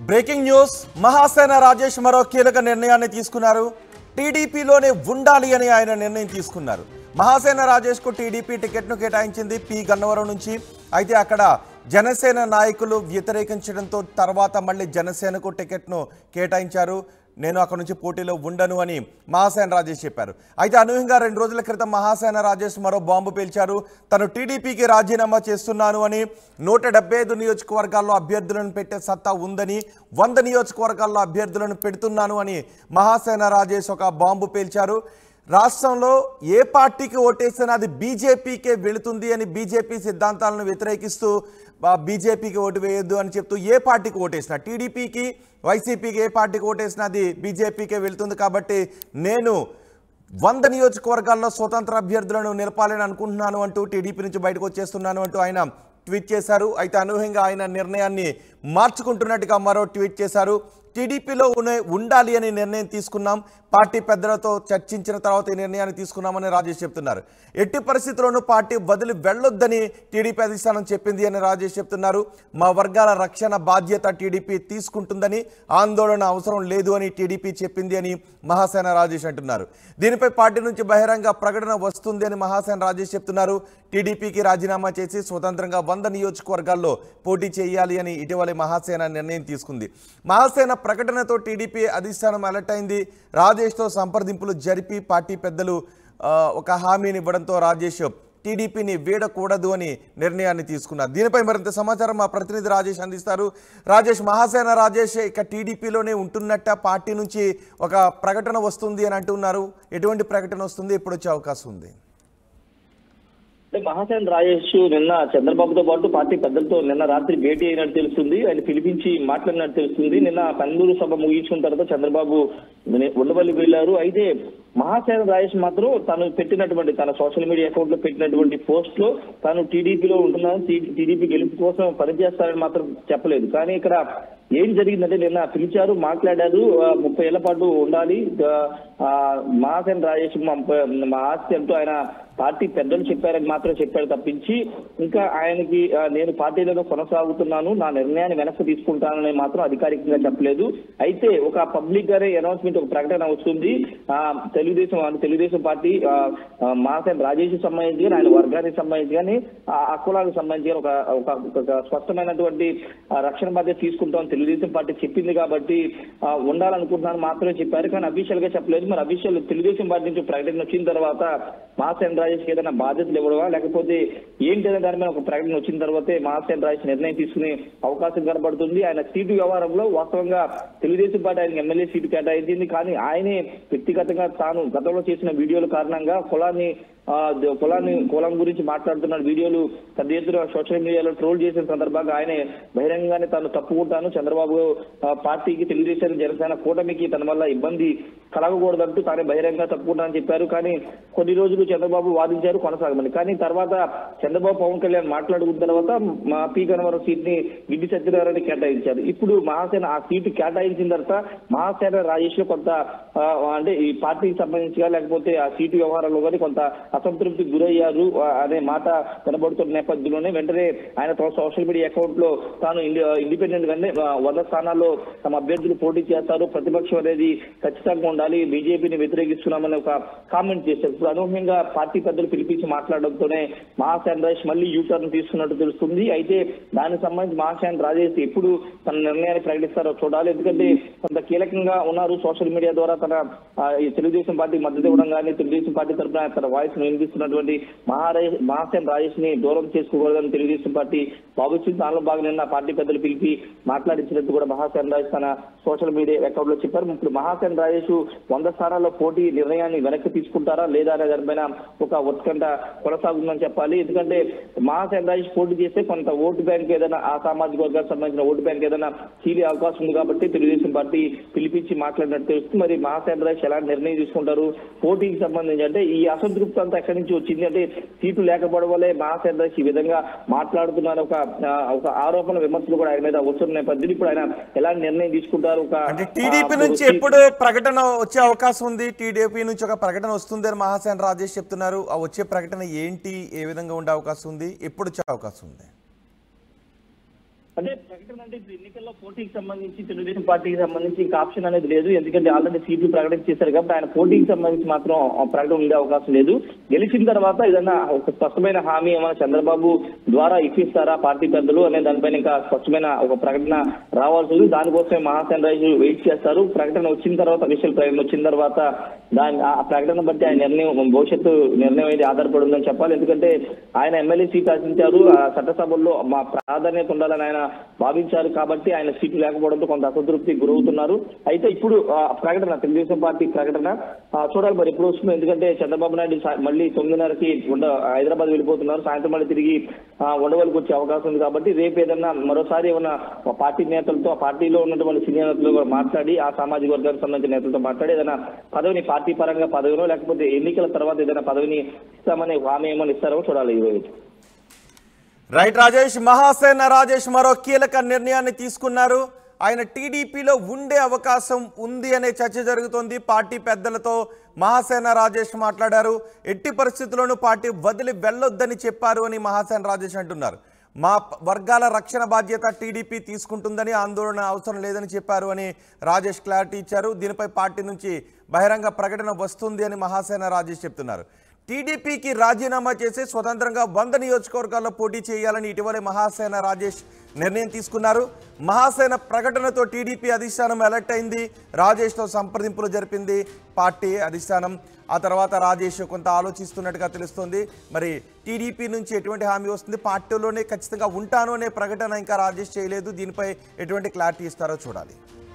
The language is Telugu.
బ్రేకింగ్ న్యూస్ మహాసేన రాజేష్ మరో కీలక నిర్ణయాన్ని తీసుకున్నారు టీడీపీలోనే ఉండాలి అని ఆయన నిర్ణయం తీసుకున్నారు మహాసేన రాజేష్కు టీడీపీ టికెట్ను కేటాయించింది పి గన్నవరం నుంచి అయితే అక్కడ జనసేన నాయకులు వ్యతిరేకించడంతో తర్వాత మళ్ళీ జనసేనకు టికెట్ను కేటాయించారు నేను అక్కడ నుంచి పోటీలో ఉండను అని మహాసేన రాజేష్ చెప్పారు అయితే అనూహ్యంగా రెండు రోజుల క్రితం మహాసేన రాజేష్ మరో బాంబు పేల్చారు తను టీడీపీకి రాజీనామా చేస్తున్నాను అని నూట డెబ్బై ఐదు నియోజకవర్గాల్లో అభ్యర్థులను పెట్టే సత్తా ఉందని వంద నియోజకవర్గాల్లో అభ్యర్థులను పెడుతున్నాను అని మహాసేన రాజేష్ ఒక బాంబు పేల్చారు రాష్ట్రంలో ఏ పార్టీకి ఓటేసినా అది బీజేపీకే వెళుతుంది అని బీజేపీ సిద్ధాంతాలను వ్యతిరేకిస్తూ బా- బీజేపీకి ఓటు వేయొద్దు అని చెప్తూ ఏ పార్టీకి ఓటేసినా టీడీపీకి వైసీపీకి ఏ పార్టీకి ఓటేసినా అది బీజేపీకే వెళ్తుంది కాబట్టి నేను వంద నియోజకవర్గాల్లో స్వతంత్ర అభ్యర్థులను నిలపాలని అనుకుంటున్నాను అంటూ టీడీపీ నుంచి బయటకు వచ్చేస్తున్నాను అంటూ ఆయన ట్వీట్ చేశారు అయితే అనూహ్యంగా ఆయన నిర్ణయాన్ని మార్చుకుంటున్నట్టుగా మరో ట్వీట్ చేశారు టీడీపీలో ఉన్న- ఉండాలి అనే నిర్ణయం తీసుకున్నాం పార్టీ పెద్దలతో చర్చించిన తర్వాత ఈ నిర్ణయాన్ని తీసుకున్నామని రాజేష్ చెప్తున్నారు ఎట్టి పరిస్థితుల్లోనూ పార్టీ వదిలి వెళ్ళొద్దని టీడీపీ అధిష్టానం చెప్పింది అని రాజేష్ చెప్తున్నారు మా వర్గాల రక్షణ బాధ్యత టీడీపీ తీసుకుంటుందని ఆందోళన అవసరం లేదు అని టీడీపీ చెప్పింది అని మహాసేన రాజేష్ అంటున్నారు దీనిపై పార్టీ నుంచి బహిరంగ ప్రకటన వస్తుంది అని మహాసేన రాజేష్ చెప్తున్నారు టీడీపీకి రాజీనామా చేసి స్వతంత్రంగా వంద నియోజకవర్గాల్లో పోటీ చేయాలి అని ఇటీవలే మహాసేన నిర్ణయం తీసుకుంది మహాసేన ప్రకటనతో టీడీపీ అధిష్టానం అలర్ట్ అయింది రాజేష్తో సంప్రదింపులు జరిపి పార్టీ పెద్దలు ఆ, ఒక హామీని ఇవ్వడంతో రాజేష్ టీడీపీని వీడకూడదు అని నిర్ణయాన్ని తీసుకున్నారు దీనిపై మరింత సమాచారం మా ప్రతినిధి రాజేష్ అందిస్తారు రాజేష్ మహాసేన రాజేష్ ఇక టీడీపీలోనే ఉంటున్నట్ట పార్టీ నుంచి ఒక ప్రకటన వస్తుంది అని అంటున్నారు ఎటువంటి ప్రకటన వస్తుంది ఎప్పుడు వచ్చే అవకాశం ఉంది అంటే మహాసేన్ రాజేష్ నిన్న చంద్రబాబుతో పాటు పార్టీ పెద్దలతో నిన్న రాత్రి భేటీ అయినట్టు తెలుస్తుంది ఆయన పిలిపించి మాట్లాడినట్టు తెలుస్తుంది నిన్న కన్నూరు సభ ముగించిన తర్వాత చంద్రబాబు ని- ఉండవల్లి వెళ్లారు అయితే మహాసేన రాజేష్ మాత్రం తను పెట్టినటువంటి తన సోషల్ మీడియా అకౌంట్ లో పెట్టినటువంటి పోస్ట్ లో తాను టీడీపీలో ఉంటున్నాను టీడీపీ గెలుపు కోసం పనిచేస్తారని మాత్రం చెప్పలేదు కానీ ఇక్కడ ఏం జరిగిందంటే నిన్న పిలిచారు మాట్లాడారు ఆ, ముప్పై ఏళ్ల పాటు ఉండాలి ఆ, మహాసేన రాజేష్ మా మా ఆస్తి అంటూ ఆయన పార్టీ పెద్దలు చెప్పారని మాత్రం చెప్పాడు తప్పించి ఇంకా ఆయనకి ఆ, నేను పార్టీలో కొనసాగుతున్నాను నా నిర్ణయాన్ని వెనక్కి తీసుకుంటానని మాత్రం అధికారికంగా చెప్పలేదు అయితే ఒక పబ్లిక్ గానే అనౌన్స్మెంట్ ఒక ప్రకటన వస్తుంది ఆ, తెలుగుదేశం అంటే తెలుగుదేశం పార్టీ ఆ, ఆ, మాసేన్ రాజేష్ సంబంధించి కానీ ఆయన వర్గానికి సంబంధించి కానీ ఆ ఆ కులాలకు సంబంధించి కానీ ఒక ఒక ఒక స్పష్టమైనటువంటి ఆ, రక్షణ బాధ్యత తీసుకుంటాం తెలుగుదేశం పార్టీ చెప్పింది కాబట్టి ఆ, ఉండాలనుకుంటున్నాను మాత్రమే చెప్పారు కానీ అఫీషియల్ గా చెప్పలేదు మరి అఫీషియల్ తెలుగుదేశం పార్టీ నుంచి ప్రకటన వచ్చిన తర్వాత మాసేన్ రాజేష్ ఏదైనా బాధ్యతలు ఇవ్వడమా లేకపోతే ఏంటనే దాని మీద ఒక ప్రకటన వచ్చిన తర్వాతే మాసేన్ రాజేష్ నిర్ణయం తీసుకునే అవకాశం కనబడుతుంది ఆయన సీటు వ్యవహారంలో వాస్తవంగా తెలుగుదేశం పార్టీ ఆయన ఎమ్మెల్యే సీటు కేటాయించింది కానీ ఆయనే వ్యక్తిగతంగా తాను గతంలో చేసిన వీడియోల కారణంగా కులాన్ని ఆ, ద- కులాన్ని కులం గురించి మాట్లాడుతున్న వీడియోలు పెద్ద ఎత్తున సోషల్ మీడియాలో ట్రోల్ చేసిన సందర్భంగా ఆయన బహిరంగంగానే తాను తప్పుకుంటాను చంద్రబాబు ఆ, పార్టీకి తెలుగుదేశం జనసేన కూటమికి తన వల్ల ఇబ్బంది కలగకూడదంటూ తానే బహిరంగంగా తప్పుకుంటానని చెప్పారు కానీ కొన్ని రోజులు చంద్రబాబు వాదించారు కొనసాగమని కానీ తర్వాత చంద్రబాబు పవన్ కళ్యాణ్ మాట్లాడుకున్న తర్వాత మా పి గన్నవరం సీట్ ని గిడ్డి సత్యనారాయణ కేటాయించారు ఇప్పుడు మహాసేన ఆ సీటు కేటాయించిన తర్వాత మహాసేన రాజేష్ లో కొంత ఆ, అంటే ఈ పార్టీకి సంబంధించి కానీ లేకపోతే ఆ సీటు వ్యవహారంలో కానీ కొంత అసంతృప్తికి గురయ్యారు ఆ, అనే మాట వినబడుతున్న నేపథ్యంలోనే వెంటనే ఆయన తన సోషల్ మీడియా అకౌంట్ లో తాను ఇండిపెండెంట్ గానే ఆ, వంద స్థానాల్లో తమ అభ్యర్థులు పోటీ చేస్తారు ప్రతిపక్షం అనేది ఖచ్చితంగా ఉండాలి బీజేపీని వ్యతిరేకిస్తున్నామని ఒక కామెంట్ చేశారు ఇప్పుడు అనూహ్యంగా పార్టీ పెద్దలు పిలిపించి మాట్లాడడంతోనే మహాసేన్ రాజేష్ మళ్ళీ యూ టర్న్ తీసుకున్నట్టు తెలుస్తుంది అయితే దానికి సంబంధించి మహాసేన్ రాజేష్ ఎప్పుడు తన నిర్ణయాన్ని ప్రకటిస్తారో చూడాలి ఎందుకంటే కొంత కీలకంగా ఉన్నారు సోషల్ మీడియా ద్వారా తన ఆ, ఈ తెలుగుదేశం పార్టీ మద్దతు ఇవ్వడం కానీ తెలుగుదేశం పార్టీ తరఫున తన వాయిస్ వినిపిస్తున్నటువంటి మహారాజ్ మహాసేన్ రాజేష్ ని దూరం చేసుకోకూడదని తెలుగుదేశం పార్టీ భావిస్తుంది దానిలో భాగంగా నిన్న పార్టీ పెద్దలు పిలిపి మాట్లాడించినట్టు కూడా మహాసేన్ రాజేష్ తన సోషల్ మీడియా అకౌంట్ లో చెప్పారు ఇప్పుడు మహాసేన్ రాజేష్ వంద స్థానాల్లో పోటీ నిర్ణయాన్ని వెనక్కి తీసుకుంటారా లేదా అనే దానిపైన ఒక ఉత్కంఠ కొనసాగుతుందని చెప్పాలి ఎందుకంటే మహాసేన్ రాజేష్ పోటీ చేస్తే కొంత ఓటు బ్యాంక్ ఏదైనా ఆ సామాజిక వర్గానికి సంబంధించిన ఓటు బ్యాంక్ ఏదైనా చీలే అవకాశం ఉంది కాబట్టి తెలుగుదేశం పార్టీ పిలిపించి మాట్లాడినట్టు తెలుస్తుంది మరి మహాసేన్ రాజేష్ ఎలాంటి నిర్ణయం తీసుకుంటారు పోటీకి సంబంధించి అంటే ఈ అసంతృప్తి అంతా ఎక్కడి నుంచి వచ్చింది అంటే సీటు లేకపోవడం వల్లే మహాసేన్ రాజేష్ ఈ విధంగా మాట్లాడుతున్నారు ఒక ఆ, ఒక ఆరోపణ విమర్శలు కూడా ఆయన మీద వస్తున్న నేపథ్యంలో ఇప్పుడు ఆయన ఎలాంటి నిర్ణయం తీసుకుంటారు ఒక అంటే టీడీపీ ఆ, నుంచి సీ- ఎప్పుడు ప్రకటన వచ్చే అవకాశం ఉంది టీడీపీ నుంచి ఒక ప్రకటన వస్తుంది అని మహాసేన రాజేష్ చెప్తున్నారు ఆ వచ్చే ప్రకటన ఏంటి ఏ విధంగా ఉండే అవకాశం ఉంది ఎప్పుడు వచ్చే అవకాశం ఉంది అంటే ప్రకటన అంటే ఇప్పుడు ఎన్నికల్లో పోటీకి సంబంధించి తెలుగుదేశం పార్టీకి సంబంధించి ఇంకా ఆప్షన్ అనేది లేదు ఎందుకంటే ఆల్రెడీ సీట్లు ప్రకటన చేశారు కాబట్టి ఆయన పోటీకి సంబంధించి మాత్రం ఆ ప్రకటన ఉండే అవకాశం లేదు గెలిచిన తర్వాత ఏదైనా ఒక స్పష్టమైన హామీ ఏమైనా చంద్రబాబు ద్వారా ఇప్పిస్తారా పార్టీ పెద్దలు అనే దానిపైన ఇంకా స్పష్టమైన ఒక ప్రకటన రావాల్సి ఉంది దానికోసమే మహాసేన రాజు వెయిట్ చేస్తారు ప్రకటన వచ్చిన తర్వాత అఫీషియల్ ప్రకటన వచ్చిన తర్వాత దాని ఆ ప్రకటన బట్టి ఆయన నిర్ణయం భవిష్యత్తు నిర్ణయం అనేది ఆధారపడి ఉందని చెప్పాలి ఎందుకంటే ఆయన ఎమ్మెల్యే సీట్ ఆశించారు ఆ చట్టసభల్లో మా ప్రాధాన్యత ఉండాలని ఆయన భావించారు కాబట్టి ఆయన సీటు లేకపోవడంతో కొంత అసంతృప్తి గురవుతున్నారు అయితే ఇప్పుడు ఆ ప్రకటన తెలుగుదేశం పార్టీ ప్రకటన ఆ, చూడాలి మరి ఎప్పుడు వస్తుందో ఎందుకంటే చంద్రబాబు నాయుడు సా- మళ్ళీ తొమ్మిదిన్నరకి ఉండ హైదరాబాద్ వెళ్ళిపోతున్నారు సాయంత్రం మళ్ళీ తిరిగి ఆ, ఉండవల్లికి వచ్చే అవకాశం ఉంది కాబట్టి రేపు ఏదన్నా మరోసారి ఏమన్నా ఆ పార్టీ నేతలతో ఆ పార్టీలో ఉన్నటువంటి సీనియర్ నేతలు కూడా మాట్లాడి ఆ సామాజిక వర్గానికి సంబంధించిన నేతలతో మాట్లాడి ఏదైనా పదవిని పార్టీ పరంగా పదవినో లేకపోతే ఎన్నికల తర్వాత ఏదైనా పదవిని ఇస్తామని హామీ ఏమని ఇస్తారో చూడాలి ఈ రోజు రైట్ రాజేష్ మహాసేన రాజేష్ మరో కీలక నిర్ణయాన్ని తీసుకున్నారు ఆయన టీడీపీలో ఉండే అవకాశం ఉంది అనే చర్చ జరుగుతోంది పార్టీ పెద్దలతో మహాసేన రాజేష్ మాట్లాడారు ఎట్టి పరిస్థితుల్లోనూ పార్టీ వదిలి వెళ్ళొద్దని చెప్పారు అని మహాసేన రాజేష్ అంటున్నారు మా ప- వర్గాల రక్షణ బాధ్యత టీడీపీ తీసుకుంటుందని ఆందోళన అవసరం లేదని చెప్పారు అని రాజేష్ క్లారిటీ ఇచ్చారు దీనిపై పార్టీ నుంచి బహిరంగ ప్రకటన వస్తుంది అని మహాసేన రాజేష్ చెప్తున్నారు టీడీపీకి రాజీనామా చేసి స్వతంత్రంగా వంద నియోజకవర్గాల్లో పోటీ చేయాలని ఇటీవలే మహాసేన రాజేష్ నిర్ణయం తీసుకున్నారు మహాసేన ప్రకటనతో టీడీపీ అధిష్టానం అలర్ట్ అయింది రాజేష్తో సంప్రదింపులు జరిపింది పార్టీ అధిష్టానం ఆ తర్వాత రాజేష్ కొంత ఆలోచిస్తున్నట్టుగా తెలుస్తోంది మరి టీడీపీ నుంచి ఎటువంటి హామీ వస్తుంది పార్టీలోనే ఖచ్చితంగా ఉంటాను అనే ప్రకటన ఇంకా రాజేష్ చేయలేదు దీనిపై ఎటువంటి క్లారిటీ ఇస్తారో చూడాలి